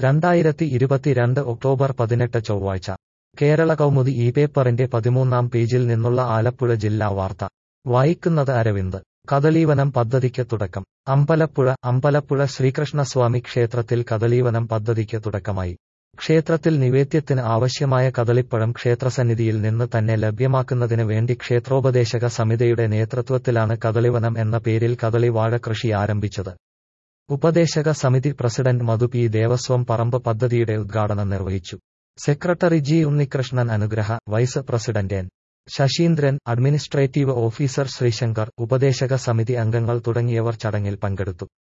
രണ്ടായിരത്തി ഇരുപത്തിരണ്ട് ഒക്ടോബർ പതിനെട്ട് ചൊവ്വാഴ്ച കേരള കൗമുദി ഈ പേപ്പറിന്റെ പതിമൂന്നാം പേജിൽ നിന്നുള്ള ആലപ്പുഴ ജില്ലാ വാർത്ത വായിക്കുന്നത് അരവിന്ദ് കദളീവനം പദ്ധതിക്ക് തുടക്കം അമ്പലപ്പുഴ അമ്പലപ്പുഴ ശ്രീകൃഷ്ണസ്വാമി ക്ഷേത്രത്തിൽ കദളീവനം പദ്ധതിക്ക് തുടക്കമായി ക്ഷേത്രത്തിൽ നിവേദ്യത്തിന് ആവശ്യമായ കദളിപ്പഴം ക്ഷേത്രസന്നിധിയിൽ നിന്ന് തന്നെ ലഭ്യമാക്കുന്നതിന് വേണ്ടി ക്ഷേത്രോപദേശക സമിതിയുടെ നേതൃത്വത്തിലാണ് കദളിവനം എന്ന പേരിൽ കദളി വാഴ കൃഷി ആരംഭിച്ചത് ഉപദേശക സമിതി പ്രസിഡന്റ് മധു പി ദേവസ്വം പറമ്പ് പദ്ധതിയുടെ ഉദ്ഘാടനം നിർവഹിച്ചു secretary G Unnikrishnan Anugraha vice president N Saseendran administrative officer Sreesankar ഉപദേശക സമിതി അംഗങ്ങൾ തുടങ്ങിയവർ ചടങ്ങിൽ പങ്കെടുത്തു